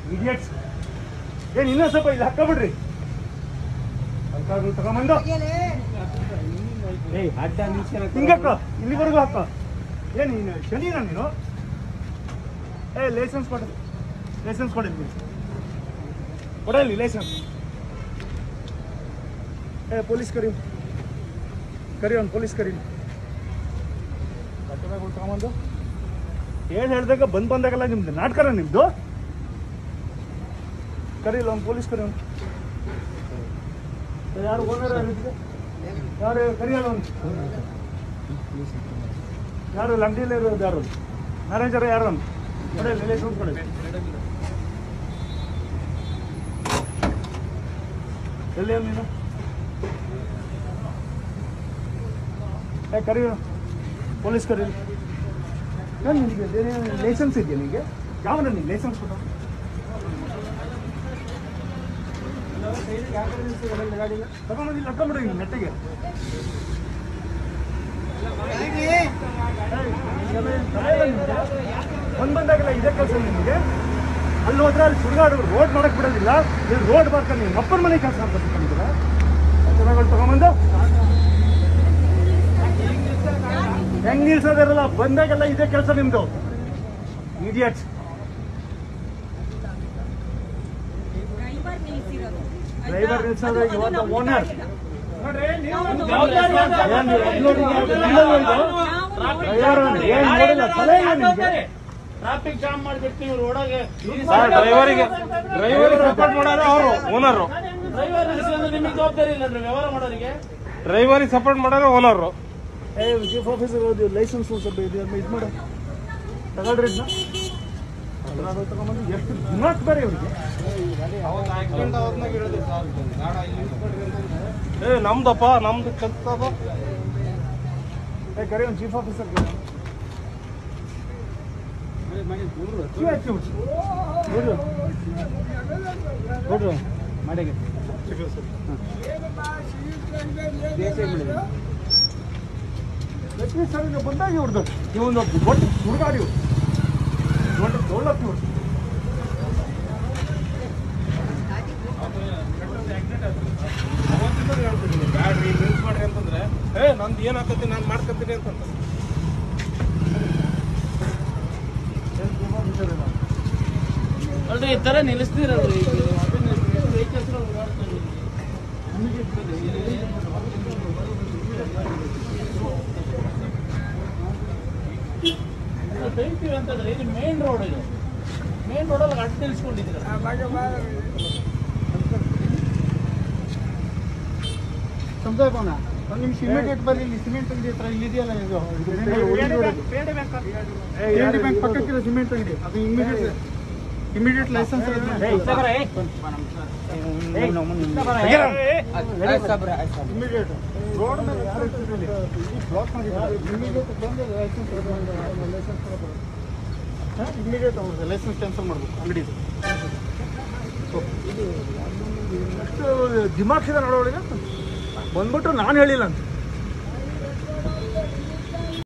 Idiots ಏನು ಇನ್ನೊಂದು ಸ್ವಲ್ಪ ಇಲ್ಲಿ ಹಾಕ್ಕೊಬಿಡ್ರಿ ಅಲ್ಕಾದ್ರು ತಗೊಂಬಂದು ಏಯ್ ಅಡ್ಡ ನಿಲ್ಸ್ಕೊಳಕ್ಕೆ ಹಿಂಗಕ್ಕ ಇಲ್ಲಿವರೆಗೂ ಹಾಕ ಏನು ನೀನು ಶನಿನ ನೀನು ಏ ಲೈಸೆನ್ಸ್ ಕೊಡು ಲೈಸೆನ್ಸ್ ಕೊಡಿ ನೀನು ಕೊಡಲಿ ಲೈಸೆನ್ಸ್ ಏ ಪೊಲೀಸ್ ಕರಿ ಕರಿ ಅವ್ನು ಪೊಲೀಸ್ ಕರಿ ಬಟ್ಟೆ ಬ್ಯಾಗ್ಗಳು ತಗೊಂಬಂದು ಏನು ಹೇಳಿದಾಗ ಬಂದ್ ಬಂದಾಗಲ್ಲ ನಿಮ್ದು ನಾಟಕನ ನಿಮ್ದು ಕರೀಲ್ಲ ಅವ್ನು ಪೊಲೀಸ್ ಕರಿ ಅವ್ನು ಯಾರು ಓನರ್ ಯಾರು ಕರಿಯಲ್ಲ ಅವ್ನು ಯಾರು ಇಲ್ಲಿ ಅಂಗಡಿಯಲ್ಲಿ ಇರೋದು ಯಾರು ಮ್ಯಾನೇಜರ್ ಯಾರು ಅವ್ನು? ಕೊಡಿ ಲೈಸೆನ್ಸ್ ಕೊಡಿ ಎಲ್ಲಿ ಅವ್ನು ನೀನು ಏ ಕರಿ ಪೊಲೀಸ್ ಕರಿ ನಾನು ನಿನಗೆ ಲೈಸೆನ್ಸ್ ಇದೆಯಾ ನಿನಗೆ ಯಾವ ನಿನಗೆ ಲೈಸೆನ್ಸ್ ಕೊಟ್ಟು ತಗೊಂಡೋಗಿ ಲಟ್ಕೊಂಬಿಡಿ ನೆಟ್ಟಿಗೆ ಒಂದ್ ಬಂದಾಗೆಲ್ಲ ಇದೇ ಕೆಲಸ ನಿಮಗೆ ಅಲ್ಲಿ ಹೋದ್ರೆ ಅಲ್ಲಿ ಸುಡುಗಾಡು ರೋಡ್ ಮಾಡಕ್ ಬಿಡೋದಿಲ್ಲ ಇಲ್ಲಿ ರೋಡ್ ಬರ್ಕೊಂಡು ನೀವು ಅಪ್ಪನ ಮನೆ ಕೆಲಸ ಮಾಡ್ಕೊಂಡಿದ್ದೀರ ಜನಗಳು ತಗೊಂಬಂದು ಹೆಂಗ್ ನಿಲ್ಸೋದಿರಲ್ಲ ಬಂದಾಗೆಲ್ಲ ಇದೇ ಕೆಲಸ ನಿಮ್ದು ಇಡಿಯಟ್ಸ್ ಡ್ರೈವರ್ ನಿಲ್ಸೋದು ಇವತ್ತು ಓನರ್ ಏನ್ ನೋಡಿಲ್ಲ ತಲೆ ಇಲ್ಲ ನಿಮ್ಗೆ ಟ್ರಾಫಿಕ್ ಜಾಮ್ ಮಾಡ್ಬಿಟ್ಟು ನೀವು ರೋಡಾಗೆ ಡ್ರೈವರಿಗೆ ಡ್ರೈವರಿಗೆ ಸಪೋರ್ಟ್ ಮಾಡೋರು ಅವರು ಓನರು ಡ್ರೈವರ್ ನಿಲ್ಸಿದ್ರೆ ನಿಮಗೆ ಜವಾಬ್ದಾರಿ ಇಲ್ಲ ವ್ಯವಹಾರ ಮಾಡೋರಿಗೆ ಡ್ರೈವರಿಗೆ ಸಪೋರ್ಟ್ ಮಾಡೋರು ಓನರು ಏ ಚೀಫ್ ಆಫೀಸರ್ ಓದಿ ಲೈಸೆನ್ಸ್ ಸ್ವಲ್ಪ ಇದು ಇದು ಮಾಡು ತಗೊಳ್ರಿ ಇದನ್ನ ತಗೊಂಬಂದು ಎಷ್ಟು ದಿಮಾಕ್ ಬೇರೆ ಇವ್ರಿಗೆ ಏ ನಮ್ದಪ್ಪ ನಮ್ದು ಕೆಲ್ಸ ಏ ಕರಿ ಒಂದು ಚೀಫ್ ಆಫೀಸರ್ ನೋಡ್ರಿ ಮಾಡಿಗೆ ಲಕ್ಷ್ಮೀ ಸರ್ ಈಗ ಬಂದಾಗ ಇವ್ರದ್ದು ಇವೊಂದು ದೊಡ್ಡ ಹುಡುಗಾಡಿ ಇವ್ರು ದೊಡ್ಡ ದೊಡ್ಡಪ್ಪ ಇವ್ರು ಬ್ಯಾಡ್ರಿ ನಿಲ್ಸ್ ಮಾಡ್ರಿ ಅಂತಂದ್ರೆ ಏ ನಂದು ಏನ್ ಆಕತಿ ನಾನು ಮಾಡ್ಕೊಂತೀನಿ ಅಂತಂತ ಏನ್ ಚೀಫ್ ಆಫೀಸರ್ ಇಲ್ಲ ಅಲ್ರಿ ಈ ತರ ನಿಲ್ಲಿಸ್ತೀರಲ್ರಿ ಬೈತೀವಿ ಅಂತಂದ್ರೆ ಇದು ಮೇನ್ ರೋಡ್ ಇದು ಮೇನ್ ರೋಡಲ್ಲಿ ಅಡ್ಡ ನಿಲ್ಸ್ಕೊಂಡಿದ್ದೀರ ಸಂಸಾರಪ್ಪನ ಒಂದು ನಿಮಿಷ ಇಮಿಡಿಯೇಟ್ ಬರ್ರಿ ಇಲ್ಲಿ ಸಿಮೆಂಟ್ ಅಂಗಡಿ ಹತ್ರ ಇಲ್ಲಿ ಇದೆಯಲ್ಲ ಇದು ಇದು main road, ಒಳ್ಳೆ road ಇದು. ಪೇಂಡಿ ಬ್ಯಾಂಕ್ ಪಕ್ಕಕ್ಕಿರೋ ಸಿಮೆಂಟ್ ಅಂಗಡಿ ಅದು immediate immediate licence immediate road ಮೇಲೆ ಯಾರು ಇರ್ತಿರಲಿ ಬ್ಲಾಕ್ ಮಾಡಿದ್ದಾರೆ ಇಮಿಡಿಯೇಟ್ ಬಂದು ಲೈಸೆನ್ಸ್ ಲೈಸೆನ್ಸ್ ಇಮಿಡಿಯೇಟ್ ಅವ್ರದ್ದು ಲೈಸೆನ್ಸ್ ಕ್ಯಾನ್ಸಲ್ ಮಾಡಬೇಕು ಅಂಗಡಿದು ಎಷ್ಟು ದಿಮಾಕ್ಷಿದ ನೋಡೋಳಿಗೆ ಬಂದ್ಬಿಟ್ಟು ನಾನು ಹೇಳಿಲ್ಲ ಅಂತ